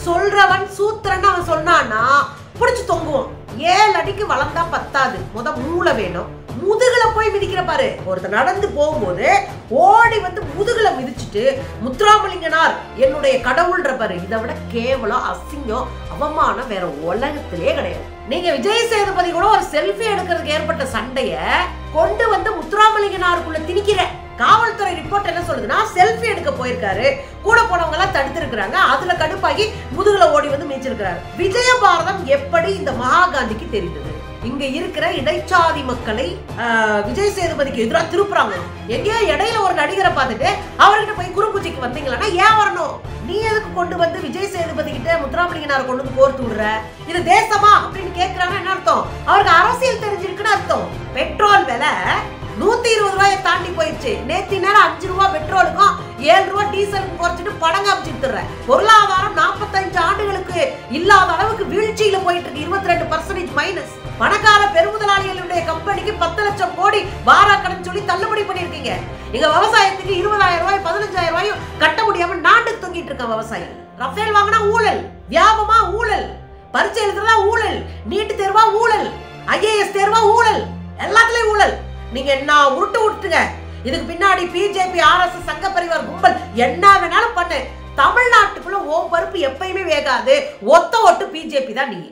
சொல்றவன் சூத்திரன்னு அவன் சொன்னான்னா புடிச்சு தொங்குவோம் ஏழு அடிக்கு வளர்ந்தா பத்தாது முத மூளை வேணும் முதுகுல போய் மிதிக்கிற பாரு ஒருத்தர் நடந்து போகும்போது ஓடி வந்து முதுகுல மிதிச்சுட்டு முத்துராமலிங்கனார் என்னுடைய கடவுள்ன்ற பாரு இதை விட கேவலம் அசிங்கம் அவமானம் வேற உலகத்திலே கிடையாது நீங்க விஜய் சேதுபதி கூட ஒரு செல்ஃபி எடுக்கிறதுக்கு ஏற்பட்ட சண்டைய கொண்டு வந்து முத்துராமலிங்கனாருக்குள்ள திணிக்கிற காவல்துறை ரிப்போர்ட் என்ன சொல்லுதுன்னா செல்ஃபி எடுக்க போயிருக்காரு கூட போனவங்க எல்லாம் தடுத்து இருக்கிறாங்க அதுல கடுப்பாகி முதுகுல ஓடி வந்து மீச்சிருக்கிறாரு விஜயபாரதம் எப்படி இந்த மகாகாந்திக்கு தெரிந்தது இங்க இருக்கிற இடைச்சாதி மக்களை ஆஹ், விஜய் சேதுபதிக்கு எதிராக திருப்புறாங்க எங்கேயோ இடையில ஒரு நடிகரை பார்த்துட்டு அவர்கிட்ட போய் குறும்பூச்சிக்கு வந்தீங்களா ஏன் வரணும் நீ எதுக்கு கொண்டு வந்து விஜய் சேதுபதி கிட்ட முத்துராமலிங்கனார் கொண்டு வந்து கோர்த்து விடுற இது தேசமா அப்படின்னு கேக்குறாங்கன்னா என்ன அர்த்தம் அவருக்கு அரசியல் தெரிஞ்சிருக்குன்னு அர்த்தம் பெட்ரோல் விலை நூத்தி இருபது ரூபாயை தாண்டி போயிடுச்சு நேத்தி நேரம் அஞ்சு ரூபாய் பெட்ரோலுக்கும் ஏழு ரூபாய் டீசலுக்கும் குறைச்சிட்டு படம் காமிச்சுட்டு பொருளாதாரம் நாற்பத்தஞ்சு ஆண்டுகளுக்கு இல்லாத அளவுக்கு வீழ்ச்சியில போயிட்டு இருக்கு இருபத்தி ரெண்டு பர்சன்டேஜ் மைனஸ் பணக்கார பெருமுதலாளிகளுடைய கம்பெனிக்கு பத்து லட்சம் கோடி வாரா கடன் சொல்லி தள்ளுபடி பண்ணிருக்கீங்க எங்க விவசாயத்துக்கு இருபதாயிரம் ரூபாய் பதினஞ்சாயிரம் ரூபாயும் கட்ட முடியாம நாண்டு தொங்கிட்டு இருக்க விவசாயி ரஃபேல் வாங்கினா ஊழல் வியாபமா ஊழல் பரீட்சை எழுதுறதா ஊழல் நீட்டு தேர்வா ஊழல் ஐஏஎஸ் தேர்வா ஊழல் எல்லாத்துலயும் ஊழல் நீங்க என்ன உருட்டு விட்டுங்க இதுக்கு பின்னாடி பிஜேபி ஆர்எஸ் சங்க பரிவார் கும்பல் என்ன வேணாலும் பண்ணு தமிழ்நாட்டுக்குள்ள ஓ பருப்பு எப்பயுமே வேகாது ஒத்த ஒட்டு பிஜேபி தான் நீ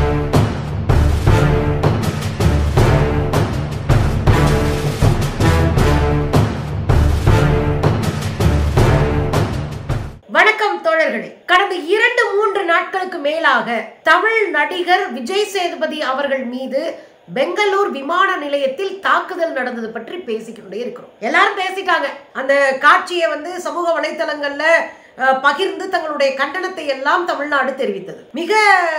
வணக்கம் தோழர்களே கடந்த இரண்டு மூன்று நாட்களுக்கு மேலாக தமிழ் நடிகர் விஜய் சேதுபதி அவர்கள் மீது பெங்களூர் விமான நிலையத்தில் தாக்குதல் நடந்தது பற்றி பேசிக்கிட்டே இருக்கிறோம் எல்லாரும் பேசிட்டாங்க அந்த காட்சியை வந்து சமூக வலைத்தளங்கள்ல அஹ், பகிர்ந்து தங்களுடைய கண்டனத்தை எல்லாம் தமிழ்நாடு தெரிவித்தது மிக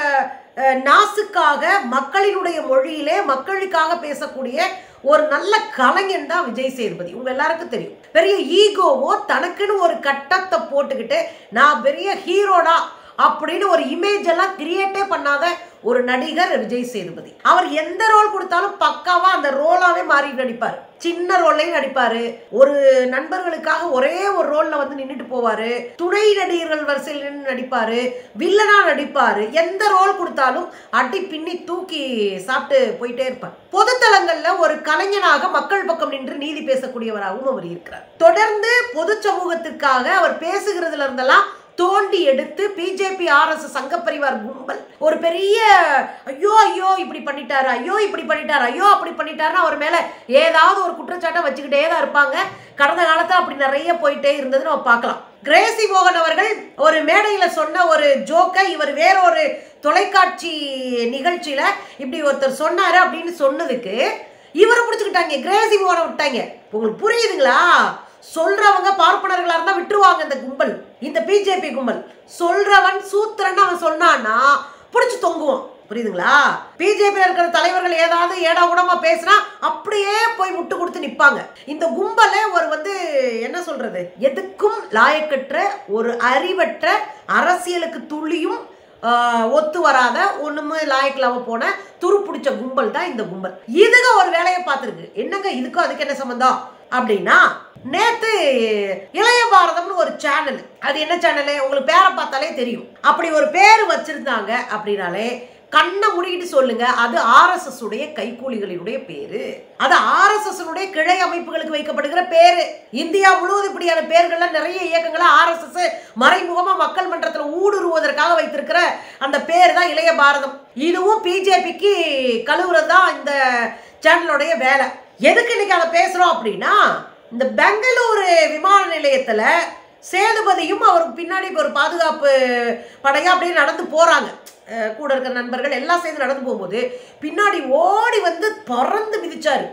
அஹ், நாசுக்காக மக்களினுடைய மொழியிலே மக்களுக்காக பேசக்கூடிய ஒரு நல்ல கலைஞன் தான் விஜய் சேதுபதி உங்க எல்லாருக்கும் தெரியும் பெரிய ஈகோவோ தனக்குன்னு ஒரு கட்டத்தை போட்டுக்கிட்டு நான் பெரிய ஹீரோடா அப்படின்னு ஒரு இமேஜ் எல்லாம் கிரியேட்டே பண்ணாத ஒரு நடிகர் விஜய் சேதுபதி அவர் எந்த ரோல் கொடுத்தாலும் பக்காவா அந்த ரோலாவே மாறி நடிப்பார் சின்ன ரோல்லையும் நடிப்பாரு ஒரு நண்பர்களுக்காக ஒரே ஒரு ரோல்ல வந்து நின்னுட்டு போவாரு துணை நடிகர்கள் வரிசையில் நின்று நடிப்பாரு வில்லனா நடிப்பாரு எந்த ரோல் கொடுத்தாலும் அடி பின்னி தூக்கி சாப்பிட்டு போயிட்டே இருப்பார் பொதுத்தளங்கள்ல ஒரு கலைஞனாக மக்கள் பக்கம் நின்று நீதி பேசக்கூடியவராகவும் அவர் இருக்கிறார் தொடர்ந்து பொது சமூகத்திற்காக அவர் பேசுகிறதுல இருந்தெல்லாம் தோண்டி எடுத்து பிஜேபி ஆர்எஸ் சங்க பரிவார் கும்பல் ஒரு பெரிய ஐயோ ஐயோ இப்படி பண்ணிட்டாரு ஐயோ இப்படி பண்ணிட்டாரு ஐயோ அப்படி பண்ணிட்டாருன்னு அவர் மேல ஏதாவது ஒரு குற்றச்சாட்டை வச்சுக்கிட்டே தான் இருப்பாங்க கடந்த காலத்துல அப்படி நிறைய போயிட்டே இருந்தது நம்ம பார்க்கலாம் கிரேசி மோகன் அவர்கள் ஒரு மேடையில சொன்ன ஒரு ஜோக்கை இவர் வேற ஒரு தொலைக்காட்சி நிகழ்ச்சியில இப்படி ஒருத்தர் சொன்னாரு அப்படின்னு சொன்னதுக்கு இவரை பிடிச்சுக்கிட்டாங்க கிரேசி மோகனை விட்டாங்க உங்களுக்கு புரியுதுங்களா சொல்றவங்க பார்ப்பனர்களா இருந்தா விட்டுருவாங்க இந்த கும்பல் இந்த பிஜேபி கும்பல் சொல்றவன் சூத்திரன்னு அவன் சொன்னான்னா புடிச்சு தொங்குவோம் புரியுதுங்களா பிஜேபி இருக்கிற தலைவர்கள் ஏதாவது ஏடா கூடமா பேசினா அப்படியே போய் முட்டு கொடுத்து நிப்பாங்க இந்த கும்பலே ஒரு வந்து என்ன சொல்றது எதுக்கும் லாயக்கற்ற ஒரு அறிவற்ற அரசியலுக்கு துளியும் ஆஹ், ஒத்து வராத ஒண்ணுமே லாயக்கில்லாம போன துரு பிடிச்ச கும்பல் தான் இந்த கும்பல் இதுக ஒரு வேலையை பார்த்துருக்கு என்னங்க இதுக்கும் அதுக்கு என்ன சம்பந்தம் அப்படின்னா நேத்து இளைய பாரதம்னு ஒரு சேனல் அது என்ன சேனல் உங்களுக்கு பேரை பார்த்தாலே தெரியும் அப்படி ஒரு பேர் வச்சிருந்தாங்க அப்படின்னாலே கண்ணை மூடிக்கிட்டு சொல்லுங்க அது ஆர்எஸ்எஸ் உடைய கைக்கூலிகளினுடைய பேரு அது ஆர்எஸ்எஸ் உடைய கிளை அமைப்புகளுக்கு வைக்கப்படுகிற பேரு இந்தியா முழுவதும் இப்படியான பேர்கள்ல நிறைய இயக்கங்களை ஆர்எஸ்எஸ் மறைமுகமா மக்கள் மன்றத்தில் ஊடுருவதற்காக வைத்திருக்கிற அந்த பேர் தான் இளைய பாரதம் இதுவும் பிஜேபிக்கு கழுவுறது தான் இந்த சேனலுடைய வேலை எதுக்கு இன்னைக்கு அதை பேசுறோம் அப்படின்னா இந்த பெங்களூரு விமான நிலையத்துல சேதுபதியும் அவருக்கு பின்னாடி ஒரு பாதுகாப்பு படையா அப்படியே நடந்து போறாங்க அஹ் கூட இருக்கிற நண்பர்கள் எல்லாம் சேர்ந்து நடந்து போகும்போது பின்னாடி ஓடி வந்து பறந்து மிதிச்சாரு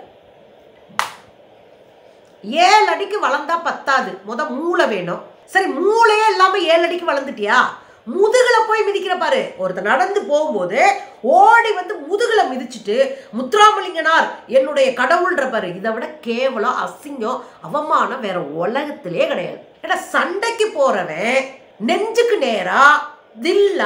ஏழு அடிக்கு வளர்ந்தா பத்தாது முத மூளை வேணும் சரி மூளையே இல்லாம ஏழு அடிக்கு வளர்ந்துட்டியா முதுகுல போய் மிதிக்கிற பாரு ஒருத்தர் நடந்து போகும்போது ஓடி வந்து முதுகுல மிதிச்சுட்டு முத்துராமலிங்கனார் என்னுடைய கடவுள்ன்ற பாரு இதை விட கேவலம் அசிங்கம் அவமானம் வேற உலகத்திலே கிடையாது ஏன்னா சண்டைக்கு போறவன் நெஞ்சுக்கு நேரா தில்லா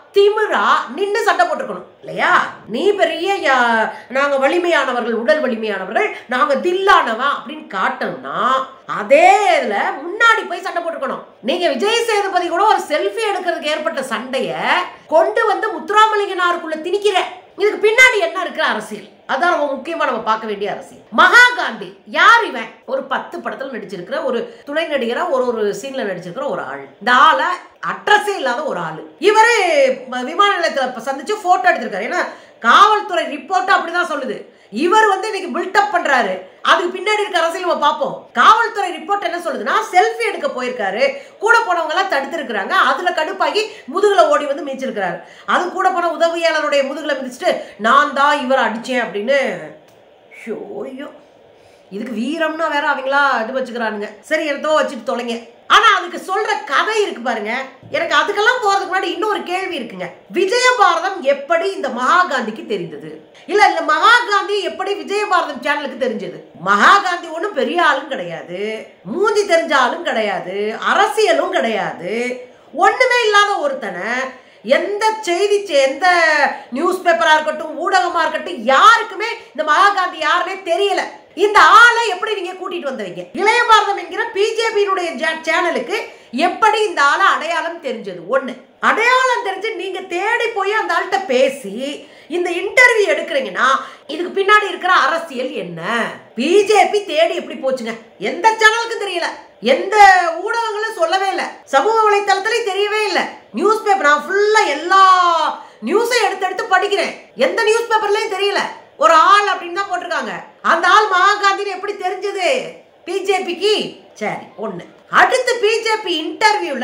திமிரா நின்னு சண்டை போட்டுக்கணும் இல்லையா நீ பெரிய யா- நாங்க வலிமையானவர்கள் உடல் வலிமையானவர்கள் நாங்க தில்லானவன் அப்படின்னு காட்டணும்னா அதே இதுல முன்னாடி போய் சண்டை போட்டுக்கணும் நீங்க விஜய் சேதுபதி கூட ஒரு செல்ஃபி எடுக்கிறதுக்கு ஏற்பட்ட சண்டைய கொண்டு வந்து முத்துராமலிங்கனாருக்குள்ள திணிக்கிற இதுக்கு பின்னாடி என்ன இருக்கிற அரசியல் அதான் ரொம்ப முக்கியமா நம்ம பார்க்க வேண்டிய அரசியல் மகாகாந்தி யார் இவன் ஒரு பத்து படத்துல நடிச்சிருக்கிற ஒரு துணை நடிகரா ஒரு ஒரு சீன்ல நடிச்சிருக்கிற ஒரு ஆள் இந்த ஆளை அட்ரஸே இல்லாத ஒரு ஆளு இவரு ம- விமான நிலையத்துல இப்ப சந்திச்சு போட்டோ எடுத்திருக்காரு ஏன்னா காவல்துறை ரிப்போர்ட் அப்படிதான் சொல்லுது இவர் வந்து இன்னைக்கு பில்டப் பண்றாரு அதுக்கு பின்னாடி இருக்க அரசியல் நம்ம பார்ப்போம் காவல்துறை ரிப்போர்ட் என்ன சொல்லுதுன்னா செல்ஃபி எடுக்க போயிருக்காரு கூட போனவங்க எல்லாம் தடுத்திருக்கிறாங்க அதுல கடுப்பாகி முதுகுல ஓடி வந்து மிதிச்சிருக்கிறாரு அது கூட போன உதவியாளருடைய முதுகுல மிதிச்சுட்டு நான் தான் இவரை அடிச்சேன் அப்படின்னு ஷோ ஐயோ இதுக்கு வீரம்னா வேற அவங்களா இது வச்சுக்கிறானுங்க சரி எடுத்தோ வச்சுட்டு தொலைங்க ஆனா அதுக்கு சொல்ற கதை இருக்கு பாருங்க எனக்கு அதுக்கெல்லாம் போறதுக்கு முன்னாடி இன்னொரு கேள்வி இருக்குங்க விஜயபாரதம் எப்படி இந்த மகாகாந்திக்கு தெரிந்தது இல்ல இந்த மகாகாந்தி எப்படி விஜயபாரதம் சேனலுக்கு தெரிஞ்சது மகாகாந்தி ஒன்றும் பெரிய ஆளும் கிடையாது மூஞ்சி தெரிஞ்ச ஆளும் கிடையாது அரசியலும் கிடையாது ஒண்ணுமே இல்லாத ஒருத்தனை எந்த செய்தி செ- எந்த நியூஸ் பேப்பரா இருக்கட்டும் ஊடகமா இருக்கட்டும் யாருக்குமே இந்த மகாகாந்தி யாருன்னே தெரியல இந்த ஆளை எப்படி நீங்க கூட்டிட்டு வந்தீங்க இளைய பாரதம் என்கிற பிஜேபியினுடைய சேனலுக்கு எப்படி இந்த ஆளை அடையாளம் தெரிஞ்சது ஒண்ணு அடையாளம் தெரிஞ்சு நீங்க தேடி போய் அந்த ஆள்கிட்ட பேசி இந்த இன்டர்வியூ எடுக்கிறீங்கன்னா இதுக்கு பின்னாடி இருக்கிற அரசியல் என்ன பிஜேபி தேடி எப்படி போச்சுங்க எந்த சேனலுக்கும் தெரியல எந்த ஊடகங்களும் சொல்லவே இல்லை சமூக வலைத்தளத்திலையும் தெரியவே இல்லை நியூஸ் பேப்பர் நான் ஃபுல்லா எல்லா நியூஸையும் எடுத்து எடுத்து படிக்கிறேன் எந்த நியூஸ் பேப்பர்லயும் தெரியல ஒரு ஆள் அப்படின்னு தான் போட்டிருக்காங்க அந்த ஆள் மகாகாந்தின்னு எப்படி தெரிஞ்சது பிஜேபிக்கு சரி ஒண்ணு அடுத்து பிஜேபி இன்டர்வியூல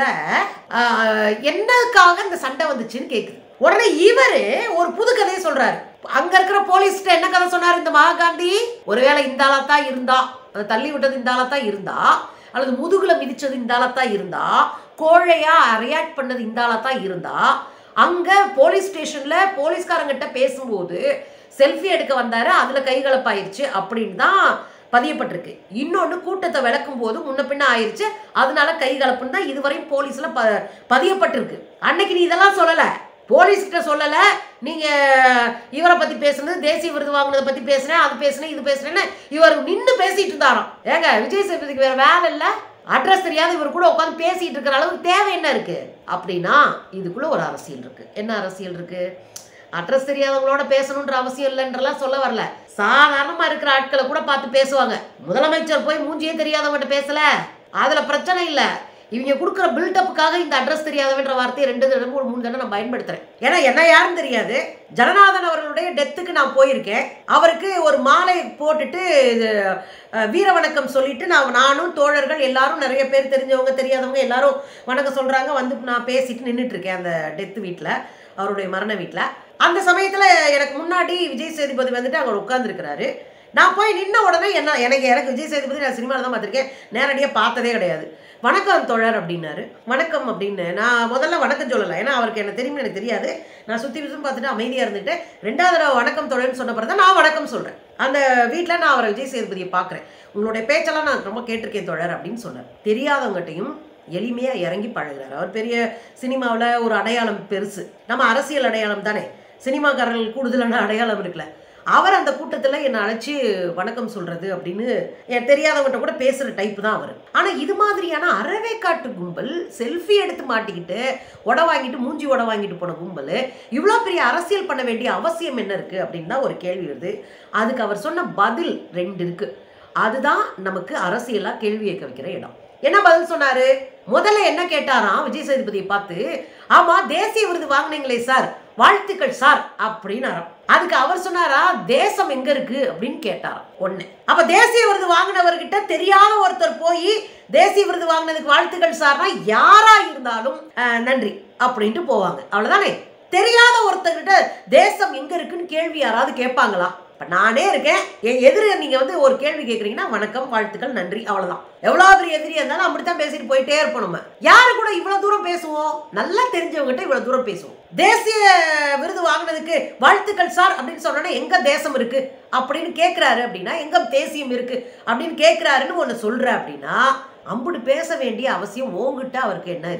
என்னதுக்காக இந்த சண்டை வந்துச்சுன்னு கேக்குது உடனே இவரு ஒரு புது கதையை சொல்றாரு அங்க இருக்கிற போலீஸ்கிட்ட என்ன கதை சொன்னார் இந்த மகாகாந்தி ஒருவேளை இந்த ஆளா தான் இருந்தா அதை தள்ளி விட்டது இந்த ஆளா தான் இருந்தா அல்லது முதுகுல மிதிச்சது இந்த ஆளா தான் இருந்தா கோழையா ரியாக்ட் பண்ணது இந்த ஆளா தான் இருந்தா அங்க போலீஸ் ஸ்டேஷன்ல போலீஸ்காரங்கிட்ட பேசும்போது செல்ஃபி எடுக்க வந்தாரு அதுல கைகலப்பாயிருச்சு அப்படின்னு தான் பதியப்பட்டிருக்கு இன்னொன்று கூட்டத்தை விளக்கும் போது முன்ன பின்ன ஆயிருச்சு அதனால கைகலப்புன்னு தான் இதுவரையும் போலீஸ்ல ப பதியப்பட்டிருக்கு அன்னைக்கு நீ இதெல்லாம் சொல்லல போலீஸ்கிட்ட சொல்லல நீங்க இவரை பத்தி பேசுனது தேசிய விருது வாங்கினதை பத்தி பேசுனேன் அது பேசுனேன் இது பேசுனேன்னு இவர் நின்னு பேசிட்டு இருந்தாராம் ஏங்க விஜய் சேதுபதிக்கு வேற வேலை இல்ல அட்ரஸ் தெரியாத இவர் கூட உட்காந்து பேசிட்டு இருக்கிற அளவுக்கு தேவை என்ன இருக்கு அப்படின்னா இதுக்குள்ள ஒரு அரசியல் இருக்கு என்ன அரசியல் இருக்கு அட்ரஸ் தெரியாதவங்களோட பேசணுன்ற அவசியம் இல்லைன்றலாம் சொல்ல வரல சாதாரணமா இருக்கிற ஆட்களை கூட பார்த்து பேசுவாங்க முதலமைச்சர் போய் மூஞ்சியே தெரியாதவங்ககிட்ட பேசல அதுல பிரச்சனை இல்ல இவங்க கொடுக்குற பில்டப்புக்காக இந்த அட்ரஸ் தெரியாதவன்ற வார்த்தையை ரெண்டு தடவை ஒரு மூணு தடவை நான் பயன்படுத்துறேன் ஏன்னா என்ன யாருன்னு தெரியாது ஜனநாதன் அவர்களுடைய டெத்துக்கு நான் போயிருக்கேன் அவருக்கு ஒரு மாலை போட்டுட்டு இது, அஹ், வீர வணக்கம் சொல்லிட்டு நான் நானும் தோழர்கள் எல்லாரும் நிறைய பேர் தெரிஞ்சவங்க தெரியாதவங்க எல்லாரும் வணக்கம் சொல்றாங்க வந்து நான் பேசிட்டு நின்றுட்டு இருக்கேன் அந்த டெத் வீட்டில் அவருடைய மரண வீட்டில் அந்த சமயத்தில் எனக்கு முன்னாடி விஜய் சேதுபதி வந்துட்டு அங்கே உட்காந்துருக்கிறாரு நான் போய் நின்ன உடனே என்ன எனக்கு எனக்கு விஜய் சேதுபதி நான் சினிமாவில் தான் பார்த்துருக்கேன் நேரடியாக பார்த்ததே கிடையாது வணக்கம் தோழர் அப்படின்னாரு வணக்கம் அப்படின்னு நான் முதல்ல வணக்கம் சொல்லலை ஏன்னா அவருக்கு என்ன தெரியும்னு எனக்கு தெரியாது நான் சுற்றி விசும் பார்த்துட்டு அமைதியாக இருந்துட்டு ரெண்டாவது தடவை வணக்கம் தோழர்னு சொன்ன பிறகு தான் நான் வணக்கம் சொல்கிறேன் அந்த வீட்டில் நான் அவரை விஜய் சேதுபதியை பார்க்குறேன் உங்களுடைய பேச்செல்லாம் நான் ரொம்ப கேட்டிருக்கேன் தோழர் அப்படின்னு சொன்னார் தெரியாதவங்ககிட்டையும் எளிமையாக இறங்கி பழகுறாரு அவர் பெரிய சினிமாவில் ஒரு அடையாளம் பெருசு நம்ம அரசியல் அடையாளம் தானே சினிமாக்காரர்கள் கூடுதலான அடையாளம் இருக்குல்ல அவர் அந்த கூட்டத்தில் என்னை அழைச்சி வணக்கம் சொல்றது அப்படின்னு என் தெரியாதவங்ககிட்ட கூட பேசுகிற டைப் தான் அவர் ஆனால் இது மாதிரியான அறவேக்காட்டு கும்பல் செல்ஃபி எடுத்து மாட்டிக்கிட்டு உட வாங்கிட்டு மூஞ்சி உட வாங்கிட்டு போன கும்பல் இவ்வளோ பெரிய அரசியல் பண்ண வேண்டிய அவசியம் என்ன இருக்குது அப்படின்னு தான் ஒரு கேள்வி வருது அதுக்கு அவர் சொன்ன பதில் ரெண்டு இருக்கு அதுதான் நமக்கு அரசியலாக கேள்வி கேட்க வைக்கிற இடம் என்ன பதில் சொன்னாரு முதல்ல என்ன கேட்டாராம் விஜய் சேதுபதியை பார்த்து ஆமா தேசிய விருது வாங்குனீங்களே சார் வாழ்த்துக்கள் சார் அப்படின்னாராம் அதுக்கு அவர் சொன்னாரா தேசம் எங்க இருக்கு அப்படின்னு கேட்டாராம் ஒண்ணு அப்ப தேசிய விருது வாங்கினவர்கிட்ட தெரியாத ஒருத்தர் போய் தேசிய விருது வாங்கினதுக்கு வாழ்த்துக்கள் சார்னா யாரா இருந்தாலும் அஹ், நன்றி அப்படின்ட்டு போவாங்க அவ்வளவுதானே தெரியாத ஒருத்தர்கிட்ட தேசம் எங்க இருக்குன்னு கேள்வி யாராவது கேட்பாங்களா இப்ப நானே இருக்கேன் என் எதிர நீங்க வந்து ஒரு கேள்வி கேக்குறீங்கன்னா வணக்கம் வாழ்த்துக்கள் நன்றி அவ்வளவுதான் எவ்வளவு பெரிய எதிரியா இருந்தாலும் அப்படித்தான் பேசிட்டு போயிட்டே இருப்போம் நம்ம யாரு கூட இவ்வளவு தூரம் பேசுவோம் நல்லா தெரிஞ்சவங்ககிட்ட இவ்வளவு தூரம் பேசுவோம் தேசிய விருது வாங்கினதுக்கு வாழ்த்துக்கள் சார் அப்படின்னு சொன்னோன்னா எங்க தேசம் இருக்கு அப்படின்னு கேக்குறாரு அப்படின்னா எங்க தேசியம் இருக்கு அப்படின்னு கேக்குறாருன்னு ஒன்னு சொல்ற அப்படின்னா அம்புட்டு பேச வேண்டிய அவசியம் உங்ககிட்ட அவருக்கு என்ன இருக்கு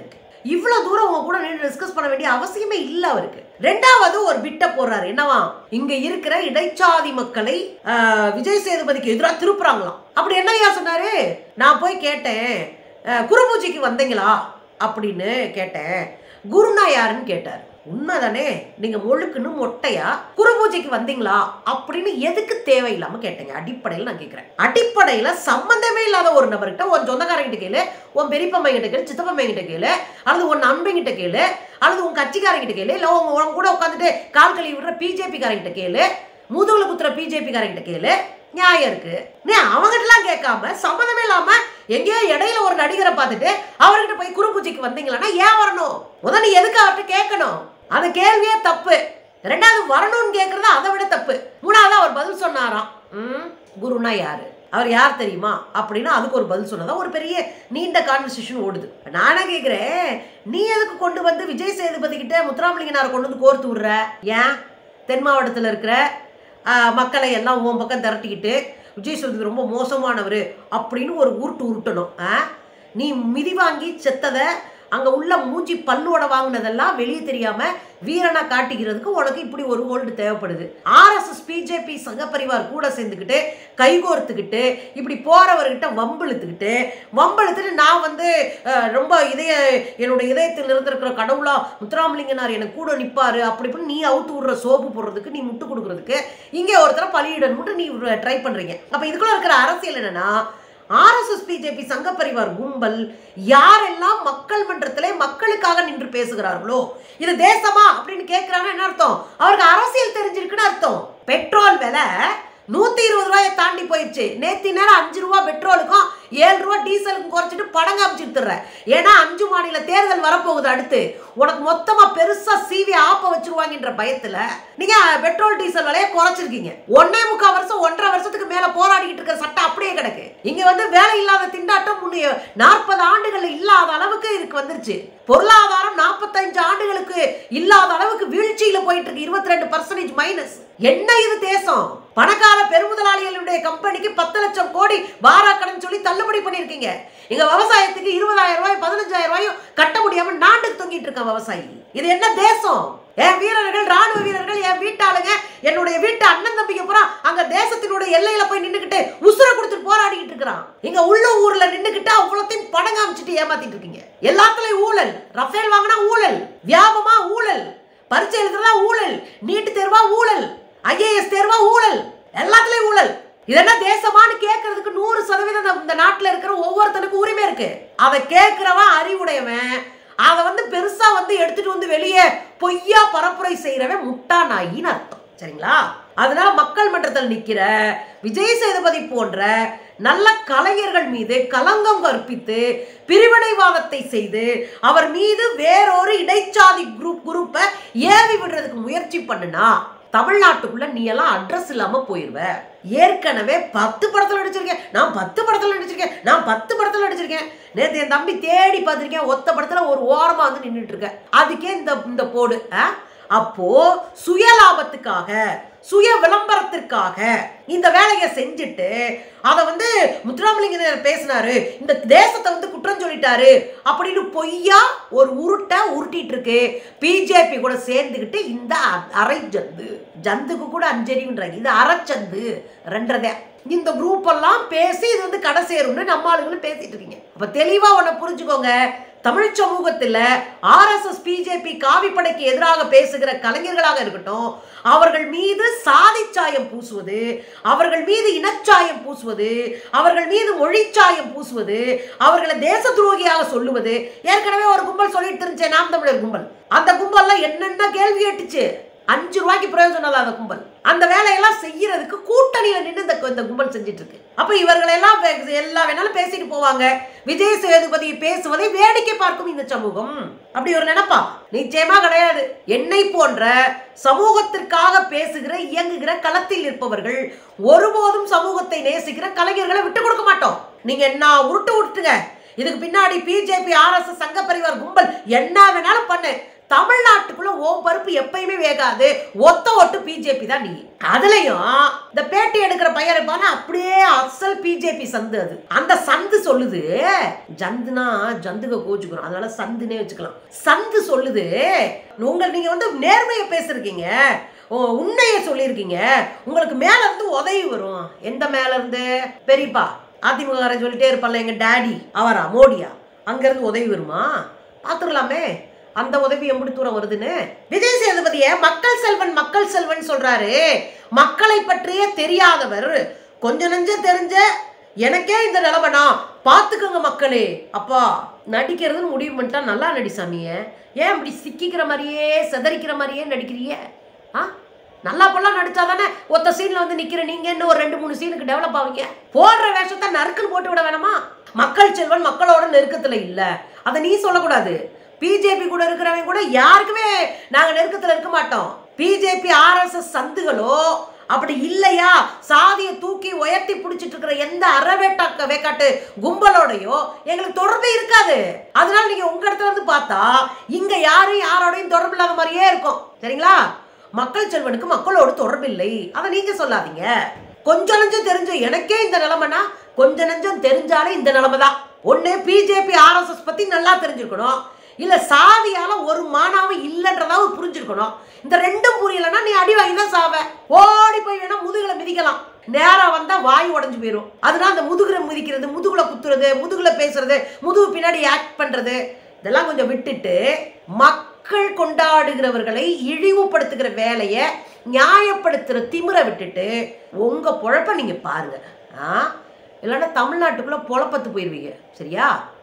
இவ்வளவு தூரம் உங்க கூட நின்று டிஸ்கஸ் பண்ண வேண்டிய அவசியமே இல்ல அவருக்கு ரெண்டாவது ஒரு பிட்ட போடுறாரு என்னவா இங்க இருக்கிற இடைச்சாதி மக்களை ஆஹ், விஜய் சேதுபதிக்கு எதிராக திருப்புறாங்களாம் அப்படி என்னையா சொன்னாரு நான் போய் கேட்டேன் ஆஹ், குருபூஜைக்கு வந்தீங்களா அப்படின்னு கேட்டேன் குருனா யாருன்னு கேட்டார் உண்மைதானே நீங்க முழுக்குன்னு மொட்டையா குரு பூஜைக்கு வந்தீங்களா அப்படின்னு எதுக்கு தேவையில்லாம கேட்டேங்க அடிப்படையில் நான் கேட்கிறேன் அடிப்படையில சம்பந்தமே இல்லாத ஒரு நபர்கிட்ட உன் சொந்தக்காரங்கிட்ட கேளு உன் பெரியப்பம்மா கிட்ட கேளு சித்தப்பம்மா கிட்ட கேளு அல்லது உன் நண்பங்கிட்ட கேளு அல்லது உன் கட்சிக்காரங்கிட்ட கேளு இல்ல உங்க உன் கூட உட்காந்துட்டு கால் கழுவி விடுற பிஜேபி காரங்கிட்ட கேளு முதுகுல குத்துற பிஜேபி காரங்கிட்ட கேளு நியாயம் இருக்கு நீ அவங்ககிட்டலாம் கேட்காம சம்மந்தமே இல்லாம எங்கேயோ இடையில ஒரு நடிகரை பார்த்துட்டு அவர்கிட்ட போய் குரு பூஜைக்கு வந்தீங்களான்னா ஏன் வரணும் முதல்ல நீ எதுக்கு அவர்கிட்ட கேட்கணும் அந்த கேள்வியே தப்பு ரெண்டாவது வரணும்னு கேட்கறது அதை விட தப்பு மூணாவது அவர் பதில் சொன்னாராம் ம் குருனா யாரு அவர் யார் தெரியுமா அப்படின்னு அதுக்கு ஒரு பதில் சொன்னதா ஒரு பெரிய நீண்ட கான்வர்சேஷன் ஓடுது நானே கேட்குறேன் நீ எதுக்கு கொண்டு வந்து விஜய் சேதுபதி கிட்ட முத்துராமலிங்கனாரை கொண்டு வந்து கோர்த்து விடுற ஏன் தென் மாவட்டத்தில் இருக்கிற ஆஹ், மக்களை எல்லாம் உன் பக்கம் திரட்டிக்கிட்டு விஜய் சேதுபதி ரொம்ப மோசமானவர் அப்படின்னு ஒரு உருட்டு உருட்டணும் ஆ? நீ மிதி வாங்கி செத்ததை அங்கே உள்ள மூஞ்சி பல்லோட வாங்கினதெல்லாம் வெளியே தெரியாம வீரனா காட்டிக்கிறதுக்கு உனக்கு இப்படி ஒரு ஹோல்டு தேவைப்படுது ஆர்எஸ்எஸ் பிஜேபி சங்க பரிவார் கூட சேர்ந்துக்கிட்டு கைகோர்த்துக்கிட்டு இப்படி போறவர்கிட்ட வம்பிழுத்துக்கிட்டு வம்பிழுத்துட்டு நான் வந்து அஹ், ரொம்ப இதய என்னோட இதயத்தில் இருந்திருக்கிற கடவுளா முத்துராமலிங்கனார் எனக்கு கூட நிப்பாரு அப்படி இப்படி நீ அவுத்து விடுற சோப்பு போடுறதுக்கு நீ முட்டு கொடுக்கறதுக்கு இங்கே ஒருத்தர பலியிடணும்னு நீ ட்ரை பண்றீங்க அப்ப இதுக்குள்ள இருக்கிற அரசியல் என்னன்னா ஆர்எஸ்எஸ் பிஜேபி சங்க பரிவார் கும்பல் யாரெல்லாம் மக்கள் மன்றத்திலே மக்களுக்காக நின்று பேசுகிறார்களோ இது தேசமா அப்படின்னு கேட்கிறாங்கன்னா என்ன அர்த்தம் அவருக்கு அரசியல் தெரிஞ்சிருக்குன்னு அர்த்தம் பெட்ரோல் விலை நூத்தி இருபது ரூபாயை தாண்டி போயிடுச்சு நேத்தி நேரம் அஞ்சு ரூபா பெட்ரோலுக்கும் ஏழு ரூபா டீசலுக்கும் குறைச்சிட்டு படம் காமிச்சுட்டுறேன் ஏன்னா அஞ்சு மாநில தேர்தல் வரப்போகுது அடுத்து உனக்கு மொத்தமா பெருசா சீவி ஆப்ப வச்சிருவாங்கன்ற பயத்துல நீங்க பெட்ரோல் டீசல் விலையை குறைச்சிருக்கீங்க ஒன்னே முக்கால் வருஷம் ஒன்றரை வருஷத்துக்கு மேல போராடிக்கிட்டு இருக்கிற சட்டம் அப்படியே கிடக்கு இங்க வந்து வேலை இல்லாத திண்டாட்டம் முன்னைய நாற்பது ஆண்டுகள் இல்லாத அளவுக்கு இதுக்கு வந்துருச்சு பொருளாதாரம் நாற்பத்தஞ்சு ஆண்டுகளுக்கு இல்லாத அளவுக்கு வீழ்ச்சியில போயிட்டு இருக்கு இருபத்தி ரெண்டு பர்சன்டேஜ் மைனஸ் என்ன இது தேசம் பணக்கார பெருமுதலாளிகளுடைய கம்பெனிக்கு பத்து லட்சம் கோடி வாரா கடன் சொல்லி தள்ளுபடி பண்ணிருக்கீங்க எங்க விவசாயத்துக்கு இருபதாயிரம் ரூபாய் பதினஞ்சாயிரம் ரூபாயும் கட்ட முடியாம நாட்டுக்கு தொங்கிட்டு இருக்க விவசாயி இது என்ன தேசம் என் வீரர்கள் ராணுவ வீரர்கள் என் வீட்டாளுங்க என்னுடைய வீட்டு அண்ணன் தம்பிங்க பூரா அங்க தேசத்தினுடைய எல்லையில போய் நின்னுக்கிட்டு உசுர கொடுத்துட்டு போராடிக்கிட்டு இருக்கிறான் இங்க உள்ள ஊர்ல நின்னுக்கிட்டு அவ்வளோத்தையும் படம் காமிச்சிட்டு ஏமாத்திட்டு இருக்கீங்க எல்லாத்துலயும் ஊழல் ரஃபேல் வாங்கினா ஊழல் வியாபமா ஊழல் பரீட்சை எழுதுறதா ஊழல் நீட்டு தேர்வா ஊழல் ஐஏஎஸ் தேர்வா ஊழல் எல்லாத்துலயும் ஊழல் இதெல்லாம் தேசமான்னு கேட்கறதுக்கு நூறு சதவீதம் இந்த- இந்த நாட்டுல இருக்கிற ஒவ்வொருத்தனுக்கும் உரிமை இருக்கு அதை கேட்கிறவன் அறிவுடையவன் அதை வந்து பெருசா வந்து எடுத்துட்டு வந்து வெளியே பொய்யா பரப்புரை செய்யறவன் முட்டா நாயின்னு அர்த்தம் சரிங்களா அதனால மக்கள் மன்றத்தில் நிக்கிற விஜய் சேதுபதி போன்ற நல்ல கலைஞர்கள் மீது களங்கம் கற்பித்து பிரிவினைவாதத்தை செய்து அவர் மீது வேறொரு இடைச்சாதி குரூப் குரூப்பை ஏவி விடுறதுக்கு முயற்சி பண்ணுனா தமிழ்நாட்டுக்குள்ள நீ எல்லாம் அட்ரஸ் இல்லாம போயிருவ ஏற்கனவே பத்து படத்துல நடிச்சிருக்கேன் நான் பத்து படத்துல நடிச்சிருக்கேன் நான் பத்து படத்துல நடிச்சிருக்கேன் நேத்து என் தம்பி தேடி பார்த்திருக்கேன் ஒத்த படத்துல ஒரு ஓரமா வந்து நின்றுட்டு இருக்க அதுக்கே இந்த இந்த போடு ஆ? அப்போ சுயலாபத்துக்காக சுய விளம்பரத்திற்காக இந்த வேலையை செஞ்சுட்டு அதை வந்து முத்துராமலிங்கர் பேசினாரு இந்த தேசத்தை வந்து குற்றம் சொல்லிட்டாரு அப்படின்னு பொய்யா ஒரு உருட்டை உருட்டிட்டு இருக்கு பிஜேபி கூட சேர்ந்துக்கிட்டு இந்த அ- அரை ஜந்து ஜந்துக்கு கூட அஞ்சறிவுன்றாங்க இது அரைச்சந்து ரெண்டதே இந்த குரூப் எல்லாம் பேசி இது வந்து கடை சேரும்னு நம்ம ஆளுங்களும் பேசிட்டு இருக்கீங்க அப்ப தெளிவா ஒண்ணு புரிஞ்சுக்கோங்க தமிழ் சமூகத்துல ஆர்எஸ்எஸ் பிஜேபி காவிப்படைக்கு எதிராக பேசுகிற கலைஞர்களாக இருக்கட்டும் அவர்கள் மீது சாதி சாயம் பூசுவது அவர்கள் மீது இனச்சாயம் பூசுவது அவர்கள் மீது மொழிச்சாயம் பூசுவது அவர்களை தேச துரோகியாக சொல்லுவது ஏற்கனவே ஒரு கும்பல் சொல்லிட்டு இருந்துச்சே நாம் தமிழர் கும்பல் அந்த கும்பல்லாம் என்னென்ன கேள்வி கேட்டுச்சு அஞ்சு ரூபாய்க்கு பிரயோஜனம் இல்லாத கும்பல் அந்த வேலையெல்லாம் செய்யறதுக்கு கூட்டணியில நின்று இந்த இந்த கும்பல் செஞ்சுட்டு இருக்கு அப்ப இவர்களெல்லாம் வே- எல்லாம் வேணாலும் பேசிட்டு போவாங்க விஜய் சேதுபதி பேசுவதை வேடிக்கை பார்க்கும் இந்த சமூகம் அப்படி ஒரு நினைப்பா நிச்சயமா கிடையாது என்னை போன்ற சமூகத்திற்காக பேசுகிற இயங்குகிற களத்தில் இருப்பவர்கள் ஒருபோதும் சமூகத்தை நேசிக்கிற கலைஞர்களை விட்டு கொடுக்க மாட்டோம் நீங்க என்ன உருட்டு விட்டுங்க இதுக்கு பின்னாடி பிஜேபி ஆர்எஸ்எஸ் சங்க பரிவார் கும்பல் என்ன வேணாலும் பண்ணு தமிழ்நாட்டுக்குள்ள ஓம் பருப்பு எப்பயுமே வேகாது ஒத்த ஒட்டு பிஜேபி தான் நீ அதுலயும் இந்த பேட்டி எடுக்கிற பையன் இருப்பானா அப்படியே அசல் பிஜேபி சந்து அது அந்த சந்து சொல்லுது ஜந்துனா ஜந்துக கோச்சுக்கணும் அதனால சந்துனே வச்சுக்கலாம் சந்து சொல்லுது உங்கள் நீங்க வந்து நேர்மையை பேசிருக்கீங்க ஓ, உண்மையை சொல்லியிருக்கீங்க உங்களுக்கு மேல இருந்து உதவி வரும் எந்த மேல இருந்து பெரியப்பா அதிமுக சொல்லிட்டே இருப்பான்ல எங்க டாடி அவரா மோடியா அங்க இருந்து உதவி வருமா பாத்துக்கலாமே அந்த உதவி எப்படி தூரம் வருதுன்னு விஜய் சேதுபதிய மக்கள் செல்வன் மக்கள் செல்வன் சொல்றாரு மக்களை பற்றியே தெரியாதவர் கொஞ்ச நெஞ்ச தெரிஞ்ச எனக்கே இந்த நிலைமைனா பார்த்துக்கோங்க மக்களே அப்பா நடிக்கிறதுன்னு முடிவு பண்ணிட்டா நல்லா நடி சாமிய ஏன் இப்படி சிக்கிக்கிற மாதிரியே செதறிக்கிற மாதிரியே நடிக்கிறிய ஆ நல்லா பொல்லாம் நடிச்சா தானே ஒத்த சீன்ல வந்து நிக்கிற நீங்க இன்னும் ஒரு ரெண்டு மூணு சீனுக்கு டெவலப் ஆவீங்க போடுற வேஷத்தை நறுக்குன்னு போட்டு விட வேணாமா மக்கள் செல்வன் மக்களோட நெருக்கத்துல இல்ல அதை நீ சொல்லக்கூடாது பிஜேபி கூட இருக்கிறவங்க கூட யாருக்குமே நாங்க நெருக்கத்துல இருக்க மாட்டோம் பிஜேபி ஆர்எஸ்எஸ் சந்துகளோ அப்படி இல்லையா சாதியை தூக்கி உயர்த்தி பிடிச்சிட்டு இருக்கிற எந்த அறவேட்டாக்க வேக்காட்டு கும்பலோடையோ எங்களுக்கு தொடர்பே இருக்காது அதனால நீங்க உங்க இடத்துல இருந்து பார்த்தா இங்க யாரும் யாரோடையும் தொடர்பு இல்லாத மாதிரியே இருக்கும் சரிங்களா மக்கள் செல்வனுக்கு மக்களோடு தொடர்பு இல்லை அதை நீங்க சொல்லாதீங்க கொஞ்சம் நஞ்சம் தெரிஞ்ச எனக்கே இந்த நிலைமைனா கொஞ்ச நஞ்சம் தெரிஞ்சாலே இந்த நிலைமை தான் ஒண்ணு பிஜேபி ஆர்எஸ்எஸ் பத்தி நல்லா தெரிஞ்சிருக்கணும் இல்ல சாதியால ஒரு மானாவும் இல்லைன்றதாவது புரிஞ்சிருக்கணும் இந்த ரெண்டும் புரியலன்னா நீ அடி வாங்கி தான் சாவ ஓடி போய் வேணா முதுகுல மிதிக்கலாம் நேரா வந்தா வாய் உடைஞ்சு போயிடும் அதனால அந்த முதுகுல மிதிக்கிறது முதுகுல குத்துறது முதுகுல பேசுறது முதுகு பின்னாடி ஆக்ட் பண்றது இதெல்லாம் கொஞ்சம் விட்டுட்டு மக்கள் கொண்டாடுகிறவர்களை இழிவுபடுத்துகிற வேலையை நியாயப்படுத்துற திமிரை விட்டுட்டு உங்க பொழப்ப நீங்க பாருங்க ஆ இல்லைன்னா தமிழ்நாட்டுக்குள்ள பொழப்பத்து போயிருவீங்க சரியா